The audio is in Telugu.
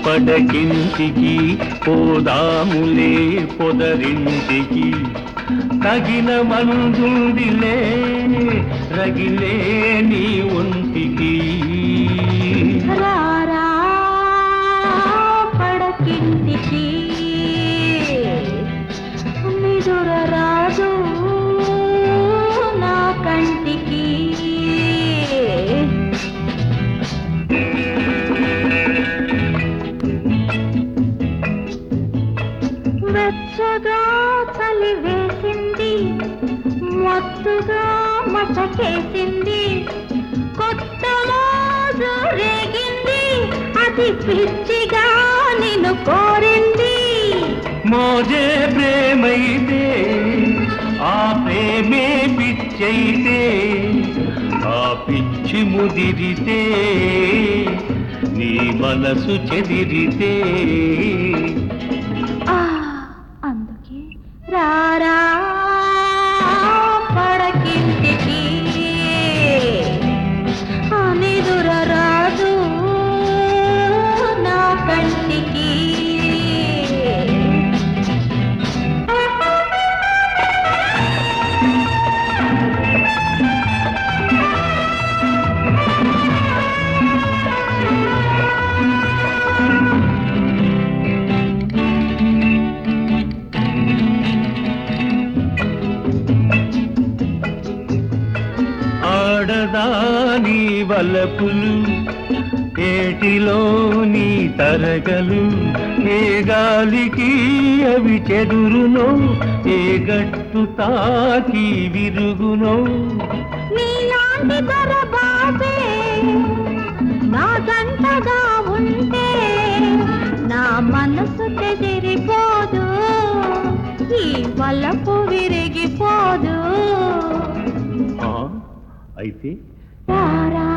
పడకింటికి పోదాములే పొదరింటికి తగిన మందుందిలే రగిలే నీ ఒంటికి రారా పడకింటికి నిదుర రాజు నా కంటికి వెచ్చగా చలి వేసింది మత్తుగా మసకేసింది కొత్త మోజు రేగింది అది పిచ్చిగా నిన్ను కోరింది మోజే ప్రేమైతే ఆ ప్రేమే పిచ్చైతే ఆ పిచ్చి ముదిరితే నీ మనసు చెదిరితే ఆ అందుకే రారా పడకింటికి ఆ నిదుర రాజు నా కంటికి ఆడదాని వలపులు ఏటిలోని తరగలు ఏ గాలికి అవి చెదురునో ఏ గట్టు తాకి విరుగునో నీలాంటి దొరబాబే నా జంటగా ఉంటే నా మనసు చెదిరిపోదు ఈ వల్లపు విరిగిపోదు ఆ, అయితే రారా